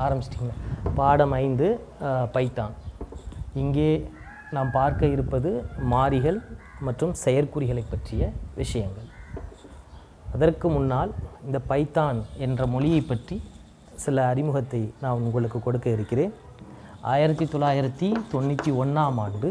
ஆரம்பிச்சிட்டிங்க பாடம் ஐந்து அஹ், பைத்தான் இங்கே நாம் பார்க்க இருப்பது மாறிகள் மற்றும் செயற்குறிகளை பற்றிய விஷயங்கள் அதற்கு முன்னால் இந்த பைத்தான் என்ற மொழியை பற்றி சில அறிமுகத்தை நான் உங்களுக்கு கொடுக்க இருக்கிறேன் ஆயிரத்தி தொள்ளாயிரத்தி தொண்ணூற்றி ஒன்றாம் ஆண்டு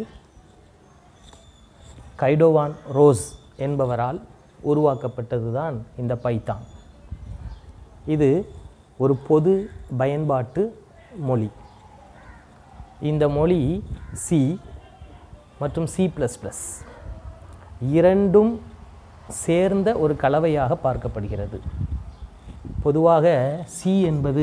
கைடோவான் ரோஸ் என்பவரால் உருவாக்கப்பட்டது தான் இந்த பைத்தான் இது ஒரு பொது பயன்பாட்டு மொழி இந்த மொழி சி மற்றும் சி ப்ளஸ் ப்ளஸ் இரண்டும் சேர்ந்த ஒரு கலவையாக பார்க்கப்படுகிறது பொதுவாக சி என்பது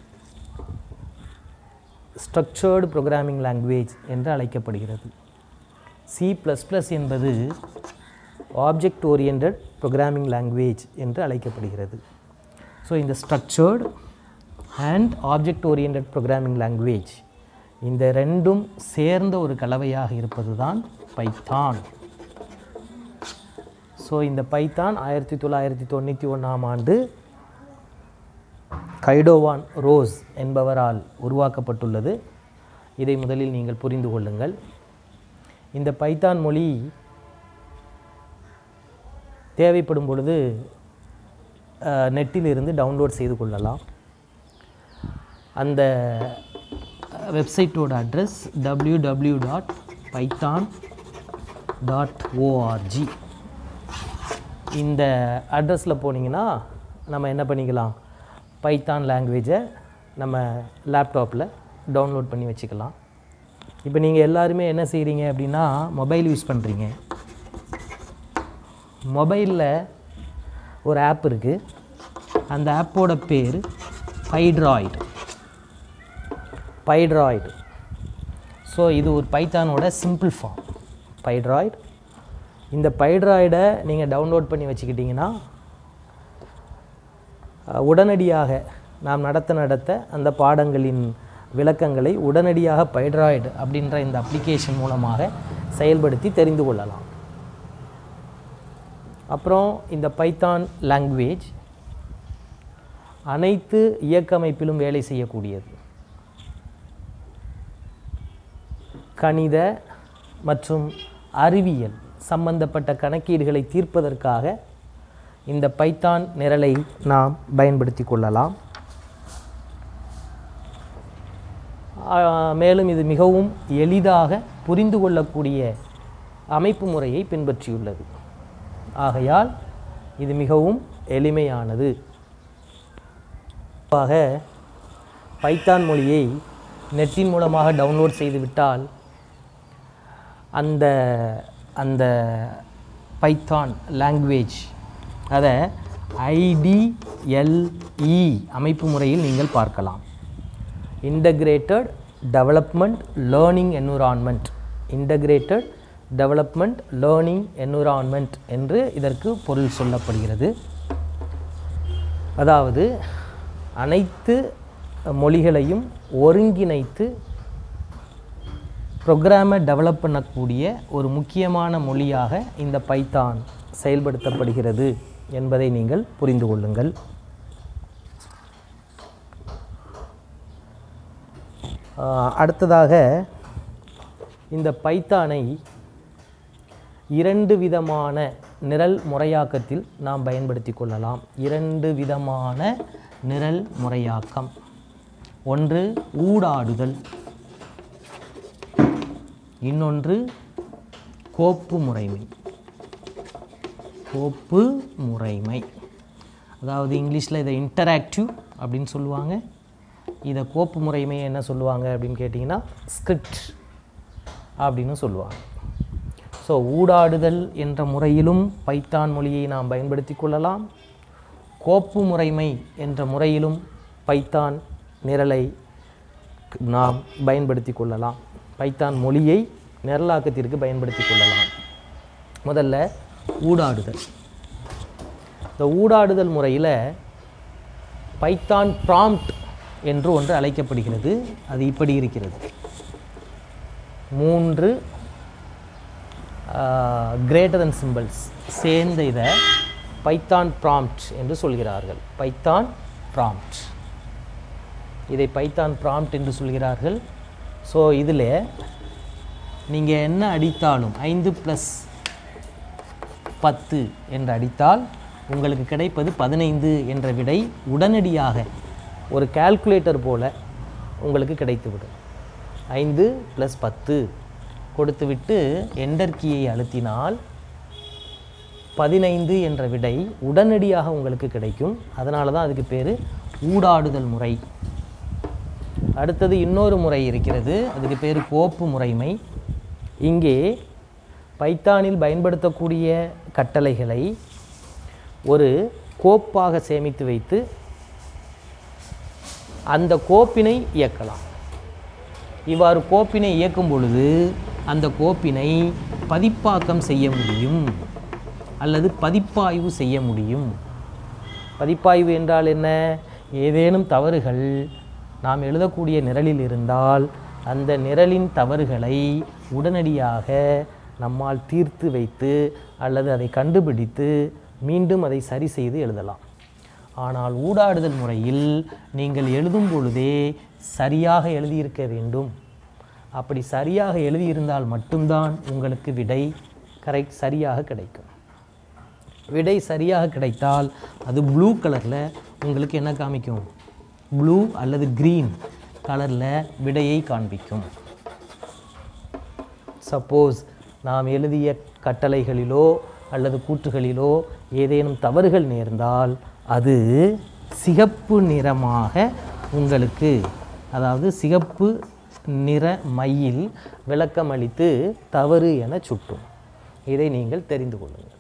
ஸ்ட்ரக்சர்டு ப்ரோக்ராமிங் லாங்குவேஜ் என்று அழைக்கப்படுகிறது சி ப்ளஸ் ப்ளஸ் என்பது ஆப்ஜெக்ட் ஓரியண்டட் ப்ரோக்ராமிங் லாங்குவேஜ் என்று அழைக்கப்படுகிறது ஸோ இந்த structured and object oriented programming language இந்த ரெண்டும் சேர்ந்த ஒரு கலவையாக இருப்பது தான் பைத்தான் ஸோ இந்த பைத்தான் ஆயிரத்தி தொள்ளாயிரத்தி தொண்ணூற்றி ஒன்றாம் ஆண்டு கைடோவான் ரோஸ் என்பவரால் உருவாக்கப்பட்டுள்ளது இதை முதலில் நீங்கள் புரிந்து கொள்ளுங்கள் இந்த பைத்தான் மொழி தேவைப்படும் பொழுது அஹ், நெட்டிலிருந்து டவுன்லோட் செய்து கொள்ளலாம் அந்த வெப்சைட்டோட address W W dot Python dot ORG இந்த அட்ரஸில் போனீங்கன்னா நம்ம என்ன பண்ணிக்கலாம் பைத்தான் லாங்குவேஜை நம்ம லேப்டாப்பில் டவுன்லோட் பண்ணி வச்சுக்கலாம் இப்போ நீங்கள் எல்லாருமே என்ன செய்கிறீங்க அப்படின்னா மொபைல் யூஸ் பண்ணுறீங்க மொபைலில் ஒரு ஆப் இருக்குது அந்த ஆப்போட பேர் பைட்ராய்டு பைட்ராய்டு ஸோ இது ஒரு பைத்தானோட சிம்பிள் ஃபார்ம் பைட்ராய்டு இந்த பைட்ராய்டை நீங்கள் டவுன்லோட் பண்ணி வச்சுக்கிட்டிங்கன்னா அஹ், உடனடியாக நாம் நடத்த நடத்த அந்த பாடங்களின் விளக்கங்களை உடனடியாக பைட்ராய்டு அப்படின்ற இந்த அப்ளிகேஷன் மூலமாக செயல்படுத்தி தெரிந்து கொள்ளலாம் அப்புறம் இந்த பைத்தான் லாங்குவேஜ் அனைத்து இயக்கமைப்பிலும் வேலை செய்யக்கூடியது கணித மற்றும் அறிவியல் சம்பந்தப்பட்ட கணக்கீடுகளை தீர்ப்பதற்காக இந்த பைத்தான் நிரலை நாம் பயன்படுத்தி கொள்ளலாம் ஆ, மேலும் இது மிகவும் எளிதாக புரிந்து கொள்ளக்கூடிய அமைப்பு முறையை பின்பற்றியுள்ளது ஆகையால் இது மிகவும் எளிமையானது பொதுவாக பைத்தான் மொழியை நெட்டின் மூலமாக டவுன்லோட் செய்துவிட்டால் அந்த அந்த பைத்தான் லாங்குவேஜ் அதை ஐடிஎல்இ அமைப்பு முறையில் நீங்கள் பார்க்கலாம் integrated development learning environment integrated development learning environment என்று இதற்கு பொருள் சொல்லப்படுகிறது அதாவது அனைத்து மொழிகளையும் ஒருங்கிணைத்து ப்ரோக்ராமை டெவலப் பண்ணக்கூடிய ஒரு முக்கியமான மொழியாக இந்த பைத்தான் செயல்படுத்தப்படுகிறது என்பதை நீங்கள் புரிந்து கொள்ளுங்கள் ஆஹ், அடுத்ததாக இந்த பைத்தானை இரண்டு விதமான நிரல் முறையாக்கத்தில் நாம் பயன்படுத்தி கொள்ளலாம் இரண்டு விதமான நிரல் முறையாக்கம் ஒன்று ஊடாடுதல் இன்னொன்று கோப்பு முறைமை கோப்பு முறைமை அதாவது இங்கிலீஷில் இதை இன்டராக்டிவ் அப்படின்னு சொல்லுவாங்க இதை கோப்பு முறைமையை என்ன சொல்லுவாங்க அப்படின்னு கேட்டிங்கன்னா ஸ்கிரிப்ட் அப்படின்னு சொல்லுவாங்க ஸோ ஊடாடுதல் என்ற முறையிலும் பைத்தான் மொழியை நாம் பயன்படுத்தி கொள்ளலாம் கோப்பு முறைமை என்ற முறையிலும் பைத்தான் நிரலை நாம் பயன்படுத்தி கொள்ளலாம் பைத்தான் மொழியை நிரலாக்கத்திற்கு பயன்படுத்தி கொள்ளலாம் முதல்ல ஊடாடுதல் இந்த ஊடாடுதல் முறையில் பைத்தான் ப்ராம்ப்ட் என்று ஒன்று அழைக்கப்படுகிறது அது இப்படி இருக்கிறது மூன்று கிரேட்டர் than சிம்பிள்ஸ் சேர்ந்த இதை பைத்தான் ப்ராம்ப்ட் என்று சொல்கிறார்கள் பைத்தான் ப்ராம்ப்ட் இதை பைத்தான் ப்ராம்ப்ட் என்று சொல்கிறார்கள் ஸோ இதில் நீங்கள் என்ன அடித்தாலும் ஐந்து ப்ளஸ் பத்து என்று அடித்தால் உங்களுக்கு கிடைப்பது பதினைந்து என்ற விடை உடனடியாக ஒரு கால்குலேட்டர் போல உங்களுக்கு கிடைத்துவிடும் ஐந்து ப்ளஸ் பத்து கொடுத்துவிட்டு என்டர் கீயை அழுத்தினால் பதினைந்து என்ற விடை உடனடியாக உங்களுக்கு கிடைக்கும் அதனால தான் அதுக்கு பேர் ஊடாடுதல் முறை அடுத்தது இன்னொரு முறை இருக்கிறது அதுக்கு பேர் கோப்பு முறைமை இங்கே பைத்தானில் பயன்படுத்தக்கூடிய கட்டளைகளை ஒரு கோப்பாக சேமித்து வைத்து அந்த கோப்பினை இயக்கலாம் இவ்வாறு கோப்பினை இயக்கும் பொழுது அந்த கோப்பினை பதிப்பாக்கம் செய்ய முடியும் அல்லது பதிப்பாய்வு செய்ய முடியும் பதிப்பாய்வு என்றால் என்ன ஏதேனும் தவறுகள் நாம் எழுதக்கூடிய நிரலில் இருந்தால் அந்த நிரலின் தவறுகளை உடனடியாக நம்மால் தீர்த்து வைத்து அல்லது அதை கண்டுபிடித்து மீண்டும் அதை சரி செய்து எழுதலாம் ஆனால் ஊடாடுதல் முறையில் நீங்கள் எழுதும் பொழுதே சரியாக எழுதியிருக்க வேண்டும் அப்படி சரியாக எழுதியிருந்தால் மட்டும்தான் உங்களுக்கு விடை கரெக்ட் சரியாக கிடைக்கும் விடை சரியாக கிடைத்தால் அது ப்ளூ கலரில் உங்களுக்கு என்ன காமிக்கும் ப்ளூ அல்லது க்ரீன் கலரில் விடையை காண்பிக்கும் சப்போஸ் நாம் எழுதிய கட்டளைகளிலோ அல்லது கூற்றுகளிலோ ஏதேனும் தவறுகள் நேர்ந்தால் அது சிகப்பு நிறமாக உங்களுக்கு அதாவது சிகப்பு நிற மையில் விளக்கமளித்து தவறு என சுட்டும் இதை நீங்கள் தெரிந்து கொள்ளுங்கள்